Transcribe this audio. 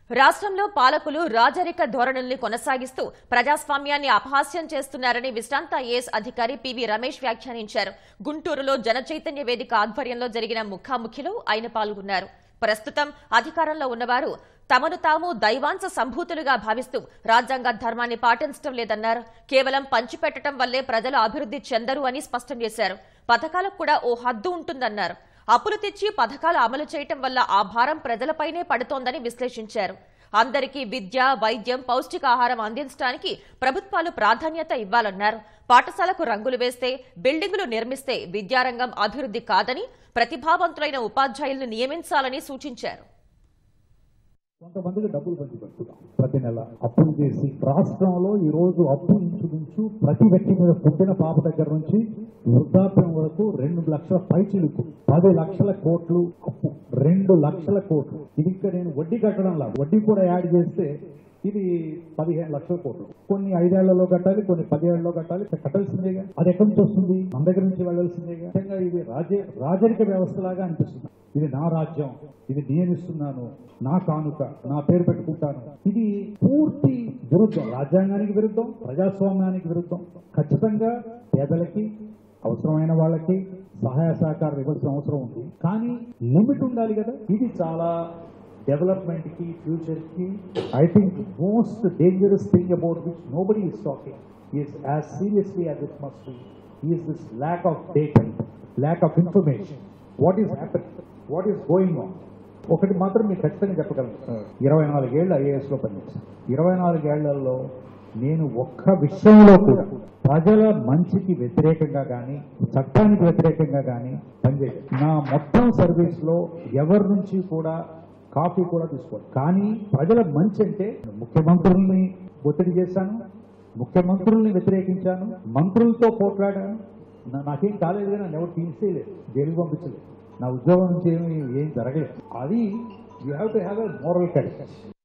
రాష్ట్రంలో పాలకులు రాజరిక ధోరణుల్ని కొనసాగిస్తూ ప్రజాస్వామ్యాన్ని అపహాస్యం చేస్తున్నారని విశ్రాంత ఐఏఎస్ అధికారి పివి రమేష్ వ్యాఖ్యానించారు గుంటూరులో జనచైతన్య వేదిక ఆధ్వర్యంలో జరిగిన ముఖాముఖిలో ఆయన పాల్గొన్నారు ప్రస్తుతం అధికారంలో ఉన్నవారు తమను తాము దైవాంశ సంభూతులుగా భావిస్తూ రాజ్యాంగ ధర్మాన్ని పాటించడం లేదన్నారు కేవలం పంచిపెట్టడం వల్లే ప్రజలు అభివృద్ధి చెందరు అని స్పష్టం చేశారు పథకాలకు కూడా ఓ హద్దు ఉంటుందన్నారు అప్పులు తెచ్చి పథకాలు అమలు చేయటం వల్ల ఆ భారం ప్రజలపైనే పడుతోందని విశ్లేషించారు అందరికీ విద్య వైద్యం పౌష్టికాహారం అందించడానికి ప్రభుత్వాలు ప్రాధాన్యత ఇవ్వాలన్నారు పాఠశాలకు రంగులు వేస్తే బిల్డింగులు నిర్మిస్తే విద్యారంగం అభివృద్ధి కాదని ప్రతిభావంతులైన ఉపాధ్యాయులను నియమించాలని సూచించారు కొంతమందికి డబ్బులు పంచి పెడుతున్నాం ప్రతి నెల అప్పులు చేసి రాష్ట్రంలో ఈ రోజు అప్పు ఇంచుమించు ప్రతి వ్యక్తి మీద పుట్టిన పాప దగ్గర నుంచి వృద్ధాప్యం వరకు రెండు లక్షల పైచిలుకు పది లక్షల కోట్లు అప్పు రెండు లక్షల కోట్లు ఇది ఇంకా నేను వడ్డీ కట్టడంలా వడ్డీ కూడా యాడ్ చేస్తే ఇది పదిహేను లక్షల కోట్లు కొన్ని ఐదేళ్లలో కట్టాలి కొన్ని పదేళ్లలో కట్టాలి కట్టాల్సిందేగా అది ఎక్కడి నుంచి వస్తుంది మన దగ్గర నుంచి వెళ్ళాల్సిందేగా నిజంగా ఇది రాజ రాజరిక వ్యవస్థలాగా అనిపిస్తుంది ఇది నా రాజ్యం ఇది నియమిస్తున్నాను నా కానుక నా పేరు పెట్టుకుంటాను ఇది పూర్తి విరుద్ధం రాజ్యాంగానికి విరుద్ధం ప్రజాస్వామ్యానికి విరుద్ధం ఖచ్చితంగా పేదలకి అవసరమైన వాళ్ళకి సహాయ సహకారం ఇవ్వాల్సిన అవసరం ఉంది కానీ లిమిట్ ఉండాలి కదా ఇది చాలా డెవలప్మెంట్ కి ఫ్యూచర్ కి I think most dangerous thing about which nobody is talking is as seriously as it must be is this lack of data lack of information what is happen what is going on ఒకటి మాత్రం మీకు ఖచ్చితంగా చెప్పగలను ఇరవై నాలుగేళ్ళు IAS లో పనిచేశాను ఇరవై నాలుగేళ్లలో నేను ఒక్క విషయంలో కూడా ప్రజల మంచికి వ్యతిరేకంగా కానీ చట్టానికి వ్యతిరేకంగా కానీ పనిచేయలేదు నా మొత్తం సర్వీస్ లో ఎవరి నుంచి కూడా కాఫీ కూడా తీసుకోవాలి కానీ ప్రజల మంచి అంటే ముఖ్యమంత్రుల్ని ఒత్తిడి చేశాను ముఖ్యమంత్రుల్ని వ్యతిరేకించాను మంత్రులతో పోట్లాడాను నా- నాకేం కాలేదు కానీ నన్ను ఎవరు తీసేయలేదు జైలుకి పంపించలేదు నా ఉద్యోగం నుంచి ఏమి ఏం జరగలేదు అది you have to have a moral correct